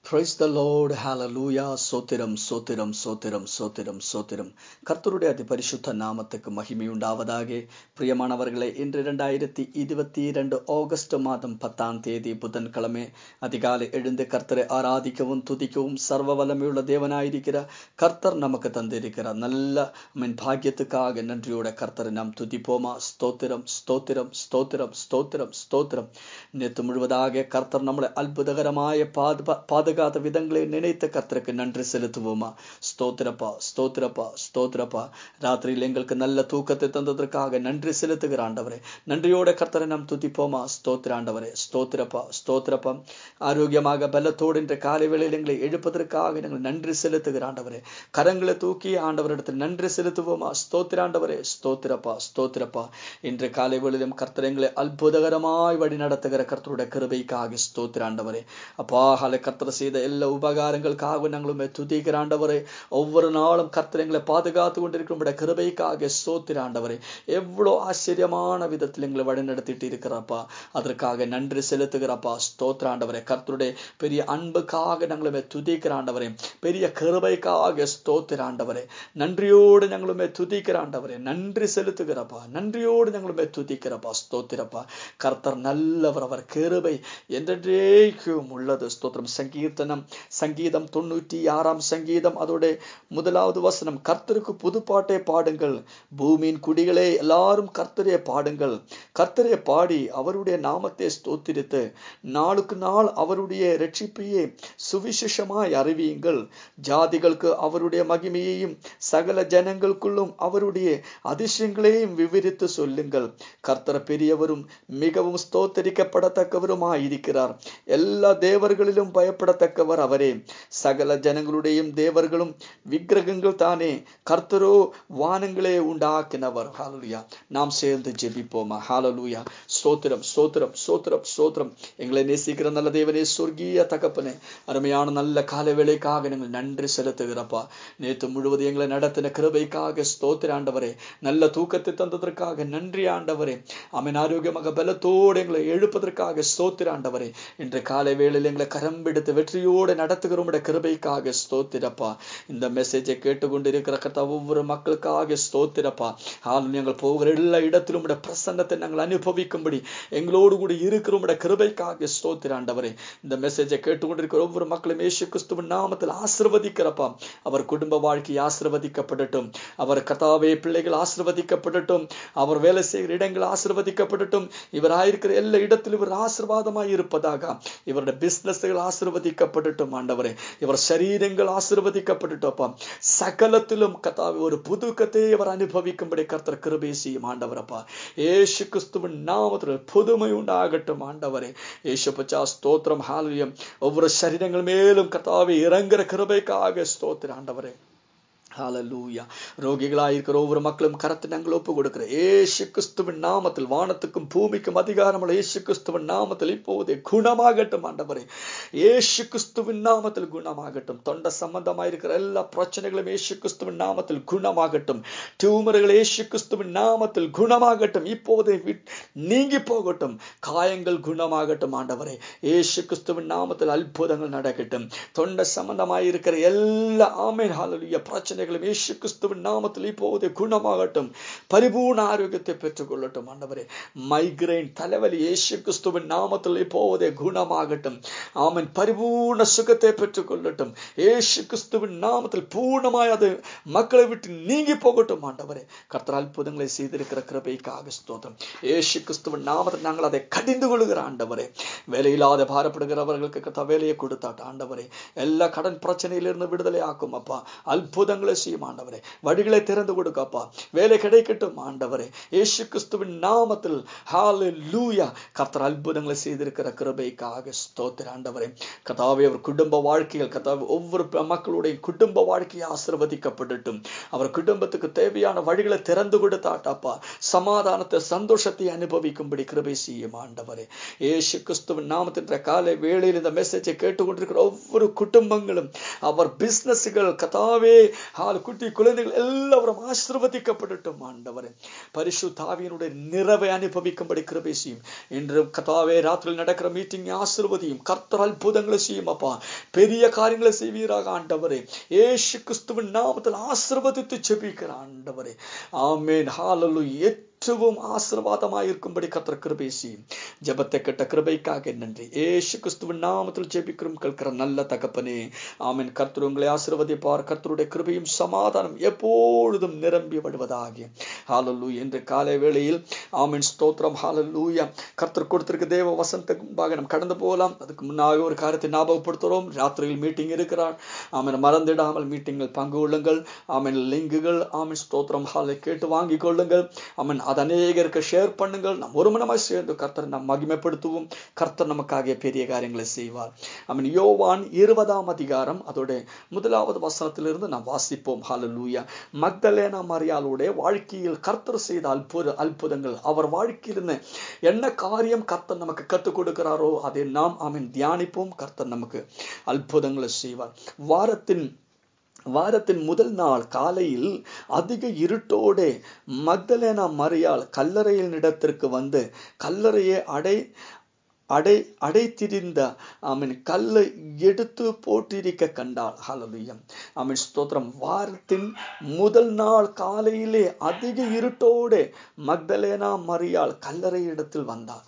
praise the lord ஹalleluya சோத்திரம் சோத்திரம் சோத்திரம் சோத்திரம் சோத்திரம் கர்த்தருடைய அதி பரிசுத்த நாமத்துக்கு மகிமை உண்டாவதாக பிரியமானவர்களே இன்று இரண்டாயிரத்தி இருபத்தி இரண்டு ஆகஸ்ட் மாதம் பத்தாம் தேதி புதன்கிழமை அதிகாலை எழுந்து கர்த்தரை ஆராதிக்கவும் துதிக்கவும் சர்வ வல்லமையுள்ள தேவனாயிருக்கிற கர்த்தர் நமக்கு தந்திருக்கிறார் நல்ல மின் பாக்கியத்துக்காக நன்றியோட கர்த்தரை நாம் துதிப்போமா ஸ்தோத்திரம் ஸ்தோத்திரம் ஸ்தோத்திரம் ஸ்தோத்திரம் ஸ்தோத்திரம் நேற்று முழுவதாக கர்த்தர் நம்மளை அற்புதகரமாய பாதுகா பாதுகாத்த விதங்களை நினைத்த கர்த்தருக்கு நன்றி செலுத்துவோமா ஸ்தோத்திரப்பா ஸ்தோத்திரப்பா ஸ்தோத்திரப்பா ராத்திரியில் எங்களுக்கு நல்ல தூக்கத்தை தந்ததற்காக நன்றி செலுத்துகிற ஆண்டவரே நன்றியோட கர்த்தரை நாம் துதிப்போமா ஸ்தோத்திர ஆண்டவரே ஸ்தோத்திரப்பா ஸ்தோத்திரப்பா ஆரோக்கியமாக பலத்தோடு இன்ற காலை வேளையில் எங்களை எழுப்பதற்காக நாங்கள் நன்றி செலுத்துகிற ஆண்டவரே கரங்களை தூக்கி ஆண்டவரிடத்தில் நன்றி செலுத்துவோமா ஸ்தோத்திர ஆண்டவரே ஸ்தோத்திரப்பா ஸ்தோத்திரப்பா இன்று காலை வேளையிலும் கர்த்தர் எங்களை அற்புதகரமாய் வழி நடத்துகிற கர்த்தருடைய கிருபைக்காக ஸ்தோத்திர ஆண்டவரே அப்பா ஹலை கர்த்தர் செய்த எல்லா உபகாரங்களுக்காக நாங்களும் துதிக்கிற ஆண்டவரே ஒவ்வொரு நாளும் கர்த்தர் எங்களை பாதுகாத்து கொண்டிருக்கிற கிருபைக்காக ஸ்தோத்திர ஆண்டவரே எவ்வளோ ஆச்சரியமான விதத்தில் எங்களை வழி நடத்திட்டு இருக்கிறப்பா அதற்காக நன்றி செலுத்துகிறப்பா ஸ்தோத்திர ஆண்டவரே கர்த்தருடைய பெரிய அன்புக்காக நாங்களுமே துதிக்கிற ஆண்டவரே பெரிய கிருபைக்காக ஸ்தோத்திர ஆண்டவரே நன்றியோடு ഞങ്ങളുമേ துதிக்கிற ஆண்டவரே நன்றி செலுத்துகிறப்பா நன்றியோடு ഞങ്ങളുമേ துதிக்கிறப்பா ஸ்தோத்திரப்பா கர்த்தர் நல்லவர் அவர் கிருபை என்றைக்கும் உள்ளது ஸ்தோத்திரம் சங்கீர்த்தனம் சங்கீதம் தொண்ணூற்றி ஆறாம் சங்கீதம் அதோட முதலாவது வசனம் கர்த்தருக்கு புதுப்பாட்டை பாடுங்கள் பூமியின் குடிகளே எல்லாரும் கர்த்தரைய பாடுங்கள் கர்த்தரைய பாடி அவருடைய நாமத்தை ஸ்தோத்திரித்து நாளுக்கு நாள் அவருடைய ரட்சிப்பையே சுவிசேஷமாய் அறிவியுங்கள் ஜாதிகளுக்கு அவருடைய மகிமையையும் சகல ஜனங்களுக்குள்ளும் அவருடைய அதிசயங்களையும் விவரித்து சொல்லுங்கள் கர்த்தர் பெரியவரும் மிகவும் ஸ்தோத்தரிக்கப்படத்தக்கவருமாய் இருக்கிறார் எல்லா தேவர்களிலும் பயப்படத்தக்கவர் அவரே சகல ஜனங்களுடையும் தேவர்களும் விக்கிரகங்கள் தானே கர்த்தரோ வானங்களே உண்டாக்கினவர் ஹாலலுயா நாம் சேர்ந்து ஜெபிப்போமா ஹாலலுயா ஸ்தோத்திரம் ஸ்தோத்திரம் ஸ்தோத்திரம் ஸ்தோத்திரம் எங்களை நேசிக்கிற நல்ல தேவனே சொர்க்கீய தகப்பனே அருமையான நல்ல கால வேலைக்காக நீங்கள் நன்றி செலுத்துகிறப்பா நேற்று முழுவதும் எங்களை நடத்தின கிருபைக்காக ஸ்தோத்திர ஆண்டவரே நல்ல தூக்கத்தை தந்ததற்காக நன்றி ஆண்டவரே அமீன் ஆரோக்கியமாக பலத்தோடு எங்களை எழுப்பதற்காக ஸ்தோத்திர ஆண்டவரே இன்று காலை வேளையில் எங்களை கரம்பிடித்து வெற்றியோடு நடத்துகிற உடைய கிருபைக்காக ஸ்தோத்திரப்பா இந்த மெசேஜை கேட்டுக்கொண்டிருக்கிற கர்த்தா ஒவ்வொரு மக்களுக்காக ஸ்தோத்திரப்பா ஆளும் எங்கள் போகிற எல்லா இடத்திலும் உடைய பிரசன்னத்தை நாங்கள் அனுபவிக்கும்படி எங்களோடு கூட இருக்கிற உடைய கிருபைக்காக ஸ்தோத்திர ஆண்டவரே இந்த மெசேஜை கேட்டுக்கொண்டிருக்கிற ஒவ்வொரு மக்களும் ஏசு கிறிஸ்துவின் நாமத்தில் ஆசிர்வதிக்கிறப்பா அவர் குடும்ப வாழ்க்கை ஆசிர்வதிக்கப்படட்டும் அவர் கதாவே பிள்ளைகள் ஆசிர்வதிக்கப்படட்டும் அவர் வேலை செய்கிற இடங்கள் ஆசிர்வதிக்கப்படட்டும் இவர் ஆயிருக்கிற எல்லா இடத்திலும் இவர் ஆசிர்வாதமாய் இருப்பதாக இவருடைய பிசினஸ்கள் ஆசிர்வதிக்கப்படட்டும் ஆண்டவரே இவர் சரீரங்கள் ஆசிர்வதிக்கப்படட்டும் சகலத்திலும் கதாவே ஒரு புதுக்கத்தை இவர் அனுபவிக்கும்படி கர்த்தர் கிருபை செய்யும் ஆண்டவரப்பா ஏசு கிறிஸ்துவின் நாமத்தில் புதுமை உண்டாகட்டும் ஆண்டவரே ஏசு பச்சா ஸ்தோத்திரம் ஹாலியம் ஒவ்வொரு சரீரங்கள் மேலும் கத்தாவே இறங்குற கிருபைக்காக ஸ்தோத்திர ஆண்டவரே ஹாலலூயா ரோகிகளாக இருக்கிற ஒவ்வொரு மக்களும் கரத்தை நாங்கள் ஒப்பு கொடுக்கிற ஏசு கிறிஸ்துவின் நாமத்தில் வானத்துக்கும் பூமிக்கும் அதிகாரமுள்ள ஏசு கிறிஸ்துவின் நாமத்தில் இப்போதே குணமாகட்டும் ஆண்டவரே ஏசு கிறிஸ்துவின் நாமத்தில் குணமாகட்டும் தொண்ட சம்பந்தமாக இருக்கிற எல்லா பிரச்சனைகளும் ஏசு கிறிஸ்துவின் நாமத்தில் குணமாகட்டும் டியூமர்கள் ஏசு கிறிஸ்துவின் நாமத்தில் குணமாகட்டும் இப்போதே நீங்கி போகட்டும் காயங்கள் குணமாகட்டும் ஆண்டவரே ஏசு கிறிஸ்துவின் நாமத்தில் அற்புதங்கள் நடக்கட்டும் தொண்ட சம்பந்தமாக இருக்கிற எல்லா ஆமேன் ஹாலலுயா பிரச்சனை பிரச்சனைகளும் இயேசு கிறிஸ்துவின் நாமத்தில் இப்போதே குணமாகட்டும் பரிபூர்ண ஆரோக்கியத்தை பெற்றுக்கொள்ளட்டும் ஆண்டவரே மைக்ரைன் தலைவலி இயேசு கிறிஸ்துவின் நாமத்தில் இப்போதே குணமாகட்டும் ஆமன் பரிபூர்ண சுகத்தை பெற்றுக்கொள்ளட்டும் இயேசு கிறிஸ்துவின் நாமத்தில் பூர்ணமாய் அது மக்களை விட்டு நீங்கி போகட்டும் ஆண்டவரே கர்த்தர் அற்புதங்களை செய்திருக்கிற கிருபைக்காக ஸ்தோத்திரம் இயேசு கிறிஸ்துவின் நாமத்தில் நாங்கள் அதை கடிந்து கொள்கிற ஆண்டவரே வேலையில்லாத பாரப்படுகிறவர்களுக்கு கத்த வேலையை கொடுத்தாட்ட ஆண்டவரே எல்லா கடன் பிரச்சனையிலிருந்து விடுதலை ஆக்கும் அப்பா அற்புதங்கள் அற்புதங்களை செய்யும் ஆண்டவரே வழிகளை திறந்து கொடுக்கப்பா வேலை கிடைக்கட்டும் ஆண்டவரே ஏசு கிறிஸ்துவின் நாமத்தில் ஹாலு லூயா கர்த்தர் அற்புதங்களை செய்திருக்கிற கிருபைக்காக ஸ்தோத்திர ஆண்டவரே கதாவே அவர் குடும்ப வாழ்க்கைகள் கதாவே ஒவ்வொரு மக்களுடைய குடும்ப வாழ்க்கையை ஆசிர்வதிக்கப்படட்டும் அவர் குடும்பத்துக்கு தேவையான வழிகளை திறந்து கொடுத்தாட்டாப்பா சமாதானத்தை சந்தோஷத்தை அனுபவிக்கும்படி கிருபை செய்யும் ஆண்டவரே ஏசு கிறிஸ்துவின் நாமத்தின் காலை வேளையில் இந்த மெசேஜை கேட்டுக்கொண்டிருக்கிற ஒவ்வொரு குடும்பங்களும் அவர் பிசினஸ்கள் கதாவே ஹால் குட்டி குழந்தைகள் எல்லாரும் ஆசிர்வதிக்கப்படட்டும் ஆண்டவரே பரிசுத்தாவியனுடைய நிறைவை அனுபவிக்கும்படி கிருபை செய்யும் இன்று கதாவே ராத்திரியில் நடக்கிற மீட்டிங் ஆசிர்வதியும் கர்த்தர் அற்புதங்களை செய்யும் அப்பா பெரிய காரியங்களை செய்வீராக ஆண்டவரே ஏசு கிறிஸ்துவின் நாமத்தில் ஆசிர்வதித்து செபிக்கிற ஆண்டவரே ஆமேன் ஹாலலு ഏറ്റവും ആശീർവാദമായിരിക്കുമ്പടി കത്ര കൃപേശിയും ജപത്തെ കെട്ട കൃപയ്ക്കാக நன்றி ஏசு கிறிஸ்துவின் நாமத்தில் ஜெபிக்கிறோம் கேட்கிற நல்ல தகப்பனே ஆமென் கர்த்தர் உங்களை ஆசீர்வதிப்பார் கர்த்தருடைய கிருபையும் சமாதானம் எப்பொழுதும் நிரம்பி வருவதாக ஹாலல்லூ என்று காலை வேளையில் ஆமென் ஸ்தோத்திரம் ஹாலல்லூயா கர்த்தர் கொடுத்திருக்க தேவ வசனத்துக்கு முன்பாக நாம் கடந்து போகலாம் அதுக்கு முன்னாக ஒரு காரியத்தை ஞாபகப்படுத்துகிறோம் ராத்திரியில் மீட்டிங் இருக்கிறார் ஆமென் மறந்திடாமல் மீட்டிங்கில் பங்கு கொள்ளுங்கள் ஆமென் லிங்குகள் ஆமென் ஸ்தோத்திரம் ஹாலை கேட்டு வாங்கிக் கொள்ளுங்கள் ஆமென் அது அநேகருக்கு ஷேர் பண்ணுங்கள் நாம் ஒரு மனமாய் சேர்ந்து கர்த்தர் நாம் மகிமைப்படுத்துவோம் கர்த்தர் நமக்காக பெரிய காரியங்களை செய்வார் அவன் யோவான் இருபதாம் அதிகாரம் அதோட முதலாவது வசனத்திலிருந்து நாம் வாசிப்போம் ஹalleluya மக்தலேனா மரியாளுடைய வாழ்க்கையில் கர்த்தர் செய்த அற்புத அற்புதங்கள் அவர் வாழ்க்கையில் என்ன காரியம் கர்த்தர் நமக்கு கற்றுக் கொடுக்கிறாரோ அதை நாம் அவன் தியானிப்போம் கர்த்தர் நமக்கு அற்புதங்களை செய்வார் வாரத்தின் வாரத்தின் முதல் நாள் காலையில் அதிக இருட்டோடே மக்தலேனா மரியாள் கல்லறையின் இடத்திற்கு வந்து கல்லறையை அடை அடை அடைத்திருந்த ஆமீன் கல்லை எடுத்து போட்டிருக்க கண்டாள் ஹalleluya ஆமீன் ஸ்தோத்திரம் வாரத்தின் முதல் நாள் காலையிலே அதிக இருட்டோடு மக்தலேனா மரியாள் கல்லறை இடத்தில் வந்தாள்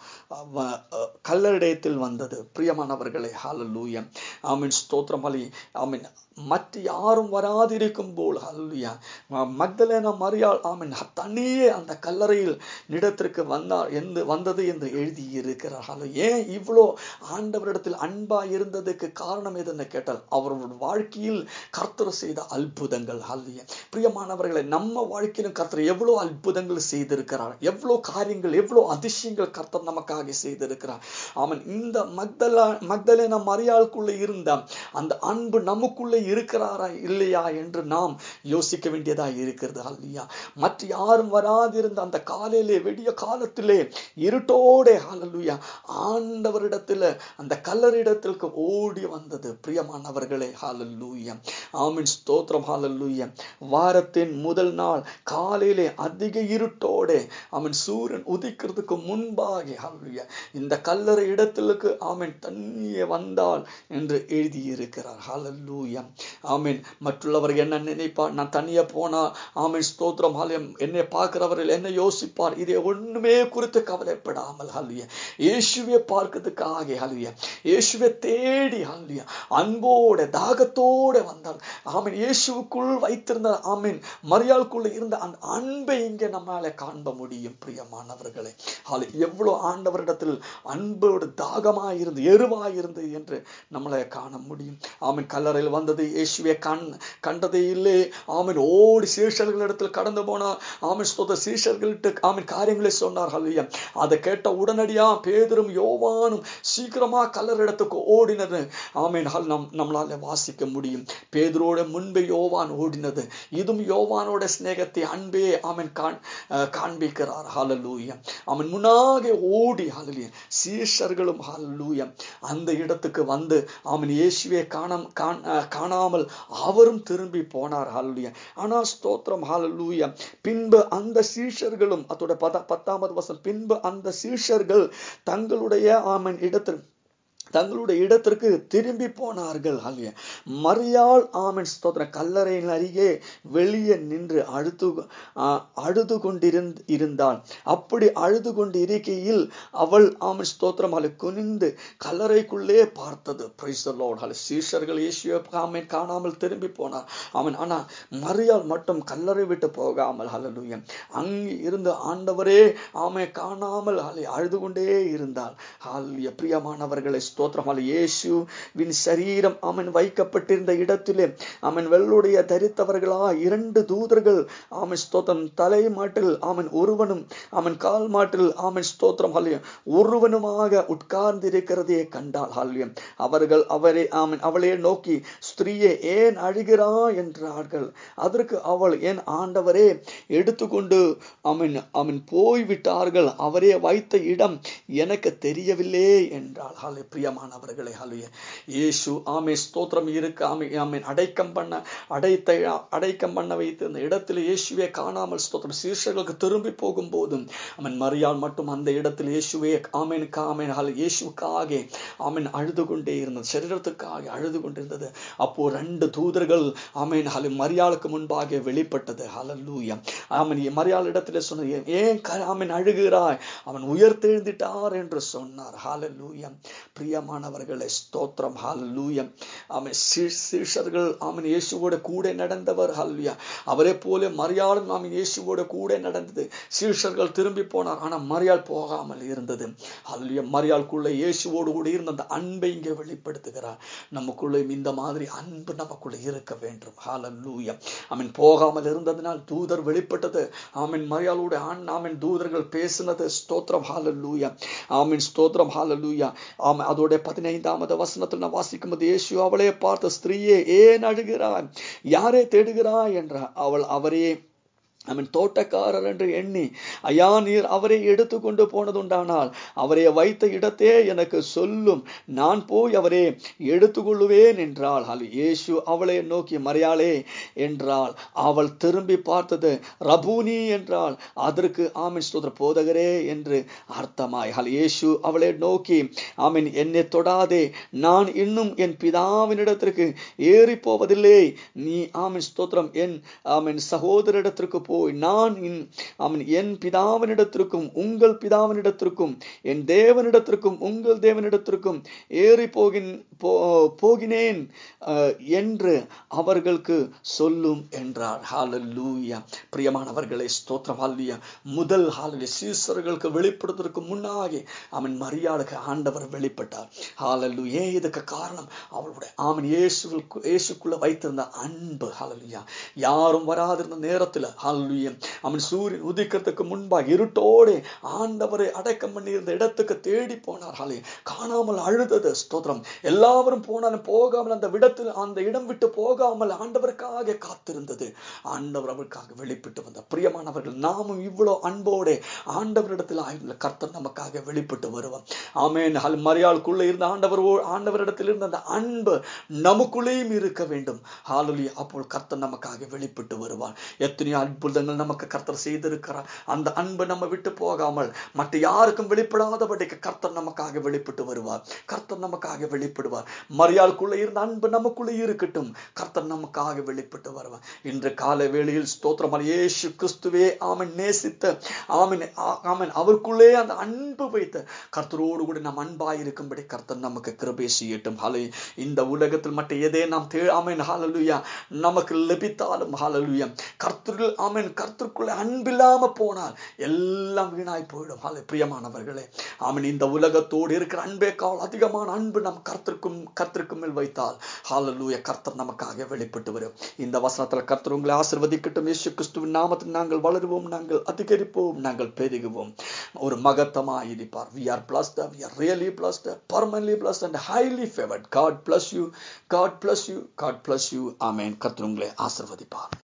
கல்லறையத்தில் வந்தது பிரியமானவர்களே ஹalleluya ஆமீன் ஸ்தோத்திரம் அலி ஆமீன் மற்ற யாரும் வராதிருக்கும் போல் ஹல்லுயா மக்தலேனா மரியாள் ஆமீன் தனியே அந்த கல்லறையில் இடத்திற்கு வந்தார் என்று வந்தது என்று எழுதி இருக்கிறார் ஏன் இவ்வளோ ஆண்டவரிடத்தில் அன்பா இருந்ததுக்கு காரணம் எதுன்னு கேட்டால் அவரோட வாழ்க்கையில் கர்த்தர் செய்த அற்புதங்கள் ஹல்லுயா பிரியமானவர்களை நம்ம வாழ்க்கையிலும் கர்த்தர் எவ்வளோ அற்புதங்கள் செய்திருக்கிறார் எவ்வளோ காரியங்கள் எவ்வளோ அதிசயங்கள் கர்த்தர் நமக்காக செய்திருக்கிறார் அவன் இந்த மக்தலா மக்தலேனா மரியாளுக்குள்ள இருந்த அந்த அன்பு நமக்குள்ளே இருக்கிறாரா இல்லையா என்று நாம் யோசிக்க வேண்டியதா இருக்கிறது அல்லையா மற்ற யாரும் வராதிருந்த அந்த காலையிலே வெடிய காலத்திலே இருட்டோட ஹalleluya ஆண்டவரிடத்துல அந்த கல்லறிடத்திற்கு ஓடி வந்தது பிரியமானவர்களே ஹalleluya ஆமென் ஸ்தோத்திரம் ஹalleluya வாரத்தின் முதல் நாள் காலையிலே அதிக இருட்டோட அவன் சூரியன் உதிக்கிறதுக்கு முன்பாக ஹalleluya இந்த கல்லறை இடத்திற்கு ஆமென் தண்ணியே வந்தாள் என்று எழுதி இருக்கிறார் ஹalleluya ஆமீன் மற்றுள்ளவர் என்ன நினைப்பார் நான் தனியா போனா ஆமீன் ஸ்தோத்திரம் ஹாலியம் என்னை பார்க்கிறவர்கள் என்ன யோசிப்பார் இதை ஒண்ணுமே குறித்து கவலைப்படாமல் ஹல்லிய இயேசுவை பார்க்கிறதுக்காக ஹல்லிய இயேசுவை தேடி ஹல்லிய அன்போட தாகத்தோட வந்தார் ஆமீன் இயேசுவுக்குள் வைத்திருந்த ஆமீன் மரியாளுக்குள்ள இருந்த அந்த அன்பை இங்கே நம்மளால காண்ப முடியும் பிரியமானவர்களே ஹாலி எவ்வளவு ஆண்டவரிடத்தில் அன்போடு தாகமாயிருந்து எருவாயிருந்து என்று நம்மளை காண முடியும் ஆமீன் கல்லறையில் வந்தது இயேசுவை கண் கண்டதே இல்லை ஆமீன் ஓடி சீஷர்களிடத்தில் கடந்து போனா ஆமீன் ஸ்தோத சீஷர்கள்ட்ட ஆமீன் காரியங்களை சொன்னார் ஹல்லியா அதை கேட்ட உடனடியா பேதரும் யோவானும் சீக்கிரமா கல்லறிடத்துக்கு ஓடினது ஆமீன் ஹல் நம் நம்மளால வாசிக்க முடியும் பேதரோட முன்பே யோவான் ஓடினது இதும் யோவானோட சிநேகத்தை அன்பே ஆமீன் காண் காண்பிக்கிறார் ஹalleluya அவன் முன்னாக ஓடி ஹalleluya சீஷர்களும் ஹalleluya அந்த இடத்துக்கு வந்து அவன் இயேசுவை காணாம காணாமல் அவரும் திரும்பி போனார் ஹalleluya ஆனா ஸ்தோத்திரம் ஹalleluya பின்பு அந்த சீஷர்களும் அதோட பத பத்தாவது வசனம் பின்பு அந்த சீஷர்கள் தங்களுடைய ஆமன் இடத்தில் தங்களுடைய இடத்திற்கு திரும்பி போனார்கள் அல்லையா மரியாள் ஆமன் ஸ்தோத்திர கல்லறையின் அருகே வெளியே நின்று அழுது அழுது கொண்டிருந்த இருந்தாள் அப்படி அழுது கொண்டு இருக்கையில் அவள் ஆமன் ஸ்தோத்திரம் அவளை குனிந்து கல்லறைக்குள்ளே பார்த்தது பிரைசலோட் அவள் சீஷர்கள் இயேசுவை ஆமன் காணாமல் திரும்பி போனார் அவன் ஆனா மரியாள் மட்டும் கல்லறை விட்டு போகாமல் ஹலலுயன் அங்கு இருந்த ஆண்டவரே ஆமை காணாமல் அலை அழுது கொண்டே இருந்தாள் ஹாலிய பிரியமானவர்களை ஸ்தோத்திரம் இயேசுவின் சரீரம் அவன் வைக்கப்பட்டிருந்த இடத்திலே அவன் வெள்ளுடைய தரித்தவர்களா இரண்டு தூதர்கள் அவன் ஸ்தோத்திரம் தலை மாட்டில் அவன் ஒருவனும் அவன் கால் மாட்டில் அவன் ஸ்தோத்திரம் ஹல்லியம் ஒருவனுமாக உட்கார்ந்திருக்கிறதே கண்டாள் ஹல்லியம் அவர்கள் அவரை அவன் அவளே நோக்கி ஸ்திரீயே ஏன் அழுகிறா என்றார்கள் அதற்கு அவள் என் ஆண்டவரே எடுத்துக்கொண்டு அவன் அவன் போய்விட்டார்கள் அவரே வைத்த இடம் எனக்கு தெரியவில்லை என்றாள் ஹாலே பிரியா பிரியமானவர்களே ஹலுய இயேசு ஆமே ஸ்தோத்திரம் இருக்கு ஆமே ஆமேன் அடைக்கம் பண்ண அடைத்த அடைக்கம் பண்ண வைத்து அந்த இடத்துல இயேசுவே காணாமல் ஸ்தோத்திரம் சீஷர்களுக்கு திரும்பி போகும் போதும் அவன் மரியாள் மட்டும் அந்த இடத்தில் இயேசுவே ஆமேனுக்கு ஆமேன் ஹல் இயேசுக்காக ஆமேன் அழுது கொண்டே இருந்தது சரீரத்துக்காக அழுது கொண்டிருந்தது அப்போ ரெண்டு தூதர்கள் ஆமேன் ஹல் மரியாளுக்கு முன்பாக வெளிப்பட்டது ஹலல்லூயா ஆமன் மரியாள் இடத்துல சொன்னது ஏன் ஆமன் அழுகிறாய் அவன் உயர்த்தெழுந்திட்டார் என்று சொன்னார் ஹாலலூயம் பிரியமானவர்களே ஸ்தோத்திரம் ஹாலலூயம் அவன் சீஷர்கள் அவன் இயேசுவோட கூட நடந்தவர் ஹல்வியா அவரே போல மரியாளும் அவன் இயேசுவோட கூட நடந்தது சீஷர்கள் திரும்பி போனார் ஆனா மரியாள் போகாமல் இருந்தது ஹல்வியா மரியாளுக்குள்ள இயேசுவோடு கூட இருந்த அந்த அன்பை இங்கே வெளிப்படுத்துகிறார் நமக்குள்ள இந்த மாதிரி அன்பு நமக்குள்ள இருக்க வேண்டும் ஹாலலூயம் அவன் போகாமல் இருந்ததினால் தூதர் வெளிப்பட்டது ஆமன் மரியாளோட ஆண் ஆமன் தூதர்கள் பேசினது ஸ்தோத்திரம் ஹாலலூயா ஆமீன் ஸ்தோத்திரம் ஹாலலூயா ஆமா அதோட பதினைந்தாவது வசனத்தில் நான் வாசிக்கும் போது இயேசு அவளே பார்த்த ஸ்திரீயே ஏன் அழுகிறாய் யாரே தேடுகிறாய் என்ற அவள் அவரே அவன் தோட்டக்காரர் என்று எண்ணி ஐயா நீர் அவரை எடுத்து கொண்டு போனதுண்டானால் அவரை வைத்த இடத்தே எனக்கு சொல்லும் நான் போய் அவரே எடுத்துக்கொள்ளுவேன் என்றாள் அது இயேசு அவளை நோக்கி மறையாளே என்றாள் அவள் திரும்பி பார்த்தது ரபூனி என்றாள் அதற்கு ஆமின் ஸ்தோத்திர போதகரே என்று அர்த்தமாய் ஹல் இயேசு அவளை நோக்கி ஆமின் என்னை தொடாதே நான் இன்னும் என் பிதாவினிடத்திற்கு ஏறி போவதில்லை நீ ஆமின் ஸ்தோத்திரம் என் ஆமின் சகோதரிடத்திற்கு போய் நான் அவன் என் பிதாவினிடத்திற்கும் உங்கள் பிதாவினிடத்திற்கும் என் தேவனிடத்திற்கும் உங்கள் தேவனிடத்திற்கும் ஏறி போகின் போகினேன் என்று அவர்களுக்கு சொல்லும் என்றார் ஹாலல்லூயா பிரியமானவர்களை ஸ்தோத்திரம் ஹாலியா முதல் ஹாலிய சீசர்களுக்கு வெளிப்படுத்துவதற்கு முன்னாக அவன் மரியாதைக்கு ஆண்டவர் வெளிப்பட்டார் ஹாலல்லு ஏன் இதுக்கு காரணம் அவளுடைய அவன் இயேசுக்கு இயேசுக்குள்ள வைத்திருந்த அன்பு ஹாலல்யா யாரும் வராதிருந்த நேரத்தில் ஹாலல்யா அவன் சூரியன் உதிக்கிறதுக்கு முன்பாக இருட்டோடு ஆண்டவரை அடக்கம் பண்ணியிருந்த இடத்துக்கு தேடி போனார் ஹாலே காணாமல் அழுதது ஸ்தோத்திரம் எல்லாரும் போனாலும் போகாமல் அந்த விடத்தில் அந்த இடம் விட்டு போகாமல் ஆண்டவருக்காக காத்திருந்தது ஆண்டவர் அவருக்காக வெளிப்பட்டு வந்த பிரியமானவர்கள் நாமும் இவ்வளவு அன்போடு ஆண்டவரிடத்தில் ஆய்வுள்ள கர்த்தர் நமக்காக வெளிப்பட்டு வருவோம் ஆமேன் ஹல் மரியாளுக்குள்ள இருந்த ஆண்டவர் ஆண்டவரிடத்தில் இருந்த அந்த அன்பு நமக்குள்ளேயும் இருக்க வேண்டும் ஹாலுலி அப்போது கர்த்தர் நமக்காக வெளிப்பட்டு வருவார் எத்தனையோ அற்புதங்கள் நமக்கு கர்த்தர் செய்திருக்கிறார் அந்த அன்பு நம்ம விட்டு போகாமல் மற்ற யாருக்கும் வெளிப்படாதபடிக்கு கர்த்தர் நமக்காக வெளிப்பட்டு வருவார் கர்த்தர் நமக்காக வெளிப்படுவார் மரியாளுக்குள்ள இருந்த அன்பு நமக்குள்ளே இருக்கட்டும் கர்த்தர் நமக்காக வெளிப்பட்டு வருவார் இன்று கால வேளையில் ஸ்தோத்திரம் இயேசு கிறிஸ்துவே ஆமன் நேசித்த ஆமன் ஆமன் அவருக்குள்ளே அந்த அன்பு வைத்த கர்த்தரோடு கூட நாம் அன்பாயிருக்கும்படி கர்த்தர் நமக்கு கிருபை செய்யட்டும் ஹலை இந்த உலகத்தில் மற்ற எதே நாம் தே ஆமன் ஹாலலுயா நமக்கு லபித்தாலும் ஹாலலுயா கர்த்தரில் ஆமன் கர்த்தருக்குள்ளே அன்பில்லாம போனால் எல்லாம் வீணாய் போயிடும் ஹாலை பிரியமானவர்களே ஆமன் இந்த உலகத்தோடு இருக்கிற அன்பே கால் அதிகமான அன்பு நம் கர்த்தருக்கும் கர்த்தருக்கும் மேல் வைத்தால் ஹாலலூய கர்த்தர் நமக்காக வெளிப்பட்டு வரும் இந்த வசனத்தில் கர்த்தர் உங்களை ஆசிர்வதிக்கட்டும் இயேசு கிறிஸ்துவின் நாமத்தில் நாங்கள் வளருவோம் நாங்கள் அதிகரிப்போம் நாங்கள் பெருகுவோம் ஒரு மகத்தமாக இருப்பார் we are blessed we are really blessed permanently blessed and highly favoured God bless you God bless you God bless you amen கர்த்தர் உங்களை ஆசிர்வதிப்பார்